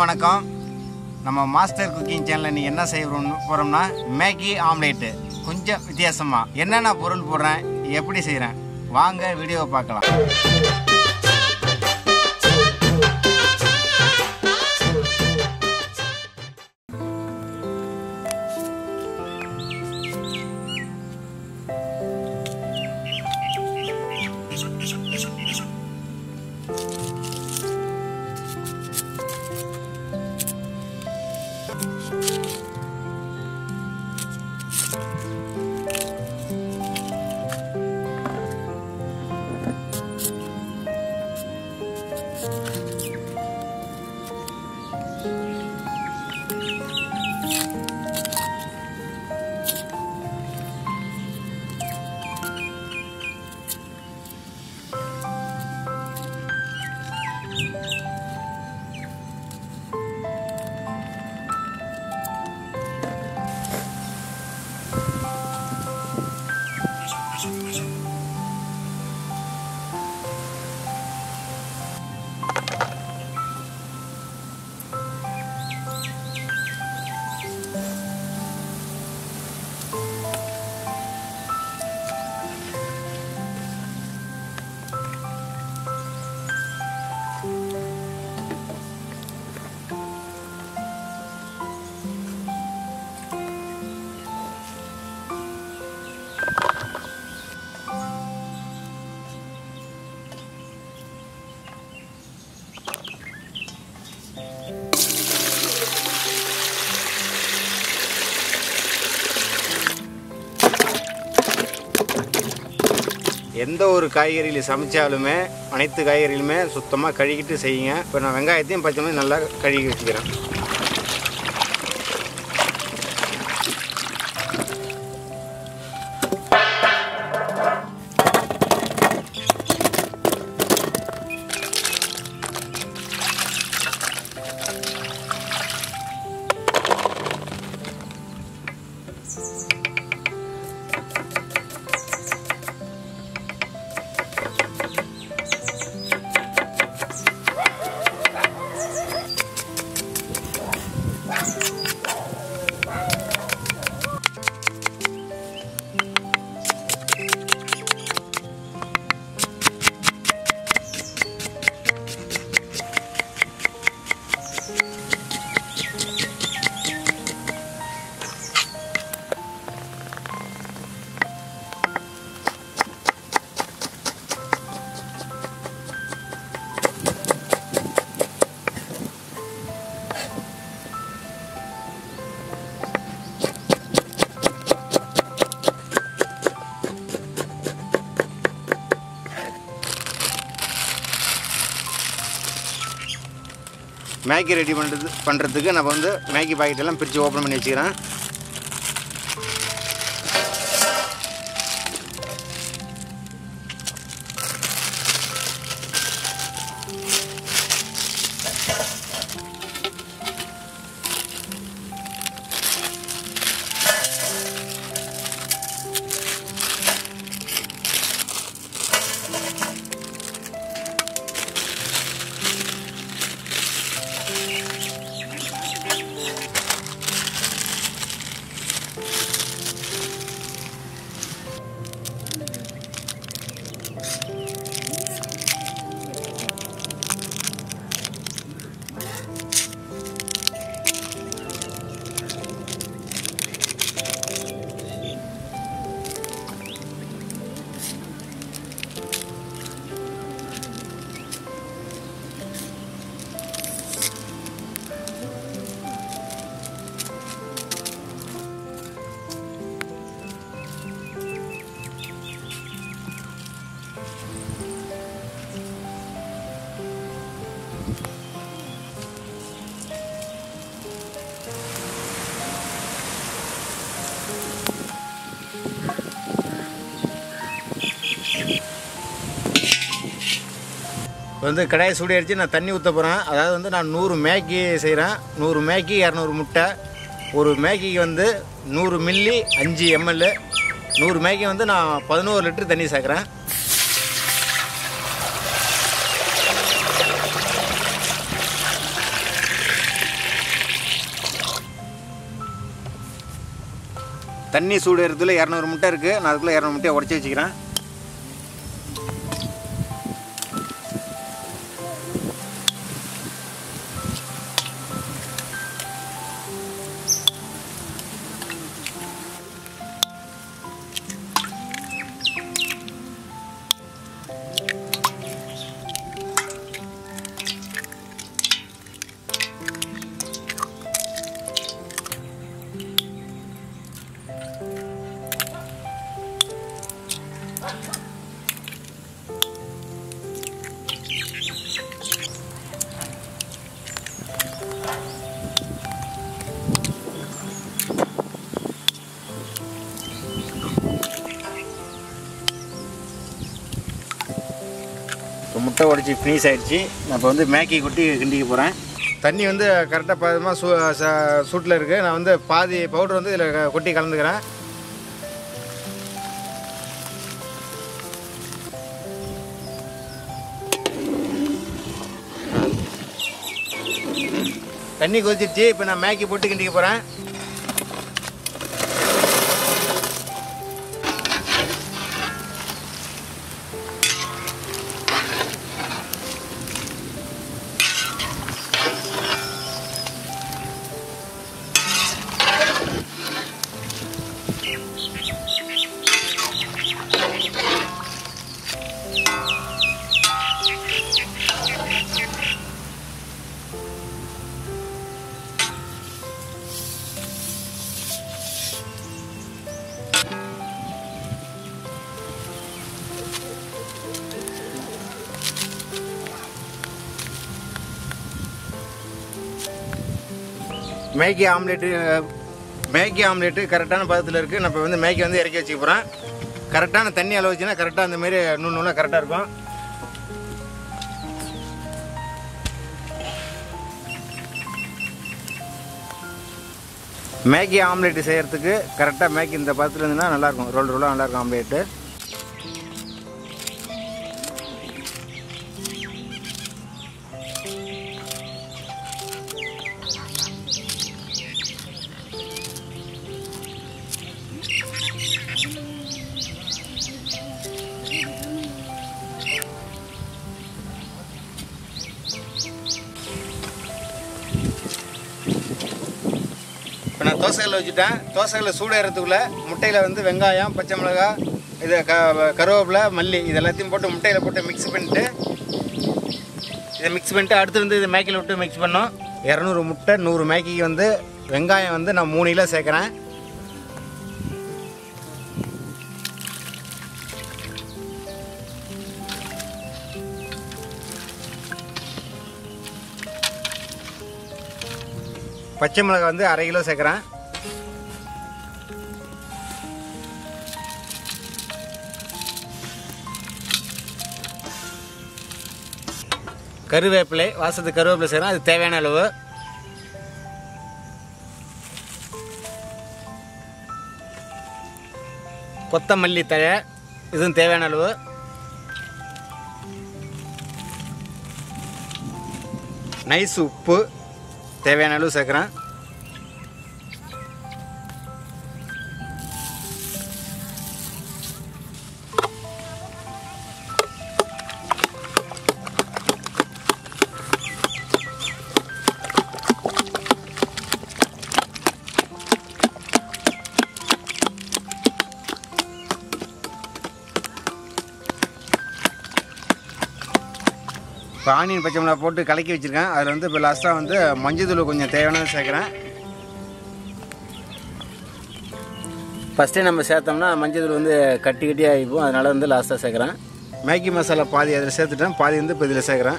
வணக்கம் நம்ம master cooking சேனலில் இன்றைக்கி என்ன செய்ய போகிறோம்னா மேகி ஆம்லேட்டு கொஞ்சம் வித்தியாசமாக என்னென்ன பொருள் போடுறேன் எப்படி செய்கிறேன் வாங்க வீடியோவை பார்க்கலாம் எந்த ஒரு காய்கறியில் சமைச்சாலுமே அனைத்து காய்கறிகளுமே சுத்தமாக கழுகிட்டு செய்யுங்க இப்போ நான் வெங்காயத்தையும் பச்சை மிளகாயும் நல்லா கழுகி வச்சுக்கிறேன் மேகி ரெடி பண்ணுறது பண்ணுறதுக்கு நம்ம வந்து மேகி பாக்கெட் எல்லாம் பிரித்து ஓப்பன் பண்ணி வச்சுக்கிறேன் இப்போ வந்து கடாயை சூடி அடித்து நான் தண்ணி ஊற்ற போகிறேன் அதாவது வந்து நான் நூறு மேகி செய்கிறேன் நூறு மேகி இரநூறு முட்டை ஒரு மேகிக்கு வந்து நூறு மில்லி அஞ்சு எம்எல் நூறு மேகி வந்து நான் பதினோரு லிட்டர் தண்ணி சேர்க்குறேன் தண்ணி சூடு இடத்துல இரநூறு முட்டை இருக்குது நான் அதுக்குள்ளே இரநூறு முட்டையை உடச்சி வச்சுக்கிறேன் இப்போ முட்டை உடச்சி ஃபினிஷ் ஆயிடுச்சு நான் இப்போ வந்து மேக்கி கொட்டி கிண்டிக்க போகிறேன் தண்ணி வந்து கரெக்டாக பாதமாக சூ ச- சூட்டில் இருக்குது நான் வந்து பாதி பவுடர் வந்து இதில் கொட்டி கலந்துக்கிறேன் தண்ணி கொதிச்சிருச்சு இப்போ நான் மேக்கி போட்டு கிண்டிக்க போகிறேன் மேகி ஆம்லேட்டு மேகி ஆம்லேட்டு கரெக்டான பதத்தில் இருக்குது நான் இப்போ வந்து மேகி வந்து இறக்கி வச்சுக்க போகிறேன் கரெக்டான தண்ணி அளவு வச்சுன்னா கரெக்டாக அந்த மாதிரி நூல் நூலாக கரெக்டாக இருக்கும் மேகி ஆம்லேட்டு செய்கிறதுக்கு கரெக்டாக மேகி இந்த பதத்தில் இருந்துன்னா நல்லாயிருக்கும் ரோல் ரோலாக நல்லாயிருக்கும் ஆம்லேட்டு இப்போ நான் தோசைகளில் வச்சுட்டேன் தோசைகளில் சூடு ஏறதுக்குள்ளே முட்டையில் வந்து வெங்காயம் பச்சை மிளகாய் இது க கருவேப்பிலை மல்லி இது எல்லாத்தையும் போட்டு முட்டையில் போட்டு மிக்ஸ் பண்ணிட்டு இதை மிக்ஸ் பண்ணிட்டு அடுத்து வந்து இதை மேக்கில் விட்டு மிக்ஸ் பண்ணோம் இரநூறு முட்டை நூறு மேக்கிக்கு வந்து வெங்காயம் வந்து நான் மூணு கிலோ சேர்க்குறேன் பச்சை மிளகாய் வந்து அரை கிலோ சேர்க்குறேன் கருவேப்பிலை வாசத்துக்கு கருவேப்பிலை செய்கிறேன் அது தேவையான அளவு கொத்தமல்லி தழை இதுவும் தேவையான அளவு நைஸ் உப்பு தேவையான அளவு சேர்க்குறேன் இப்போ ஆனியன் பச்சை மிளகா போட்டு கலக்கி வச்சுருக்கேன் அதில் வந்து இப்போ லாஸ்ட்டாக வந்து மஞ்சள் தூள் கொஞ்சம் தேவையானது சேர்க்குறேன் ஃபஸ்ட்டே நம்ம சேர்த்தோம்னா மஞ்சள் தூள் வந்து கட்டி கட்டி ஆகிப்போம் அதனால் வந்து லாஸ்ட்டாக சேர்க்குறேன் மேகி மசாலா பாதி அதில் சேர்த்துட்டேன் பாதி வந்து இப்போ இதில் சேர்க்குறேன்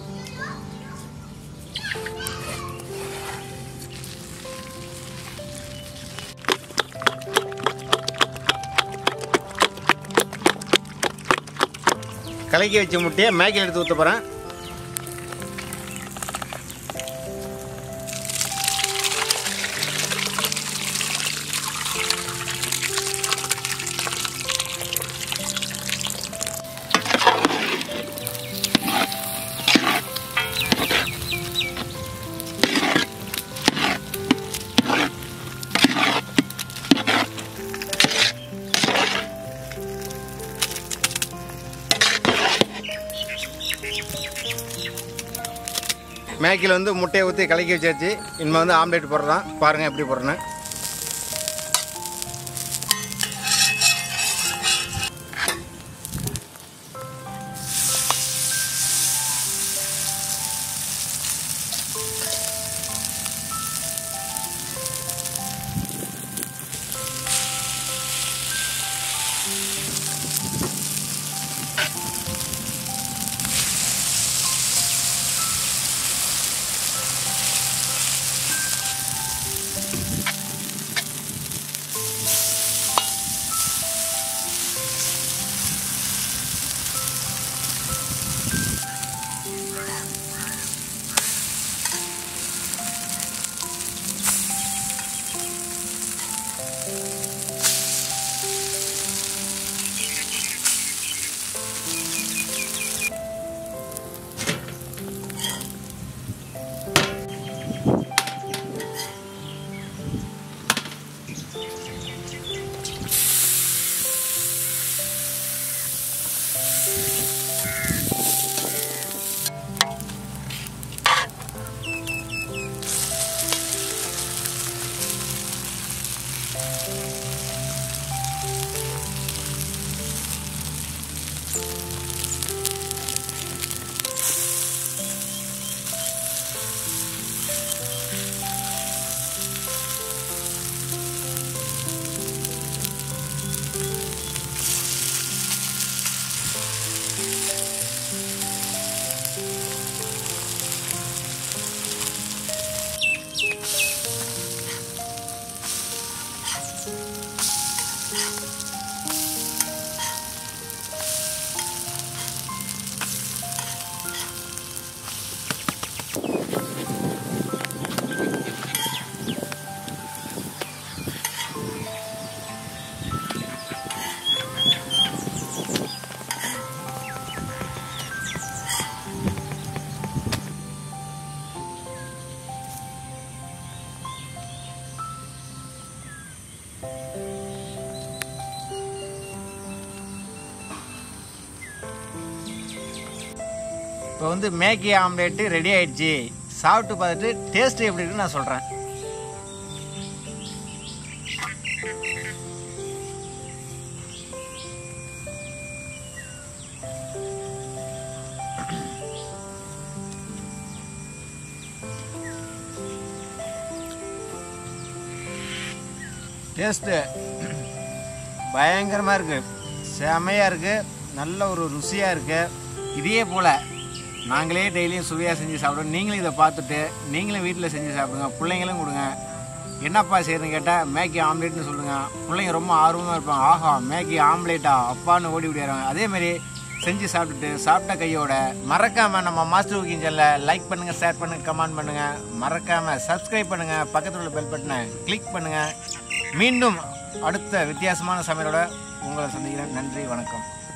கலக்கி வச்ச முட்டையை மேகியில் எடுத்து ஊற்ற போகிறேன் மேக்கியில் வந்து முட்டையை ஊற்றி கலக்கி வச்சாச்சு இனிமேல் வந்து ஆம்லேட் போடுறதான் பாருங்கள் எப்படி போடுறேன்னு இப்போ வந்து மேகி ஆம்லேட்டு ரெடி ஆயிடுச்சு சாப்பிட்டு பார்த்துட்டு டேஸ்ட் எப்படி இருக்குன்னு நான் சொல்கிறேன் டேஸ்ட்டு பயங்கரமாக இருக்குது செமையாக இருக்குது நல்ல ஒரு ருசியாக இருக்குது இதே போல் நாங்களே டெய்லியும் சுவையாக செஞ்சு சாப்பிடுவோம் நீங்களும் இதை பார்த்துட்டு நீங்களும் வீட்டில் செஞ்சு சாப்பிடுங்க பிள்ளைங்களும் கொடுங்க என்னப்பா செய்யணும்னு கேட்டால் மேகி ஆம்லேட்னு சொல்லுங்கள் பிள்ளைங்க ரொம்ப ஆர்வமாக இருப்பாங்க ஆஹா மேகி ஆம்லேட்டா அப்பான்னு ஓடி விடுறாங்க அதேமாரி செஞ்சு சாப்பிட்டுட்டு சாப்பிட்ட கையோட மறக்காமல் நம்ம மாஸ்டர் குக்கிங் சேனலை லைக் பண்ணுங்கள் ஷேர் பண்ணுங்கள் கமெண்ட் பண்ணுங்கள் மறக்காமல் சப்ஸ்கிரைப் பண்ணுங்கள் பக்கத்தில் உள்ள பெல் பட்டனை கிளிக் பண்ணுங்கள் மீண்டும் அடுத்த வித்தியாசமான சமையலோட உங்களை சந்திக்கிறேன் நன்றி வணக்கம்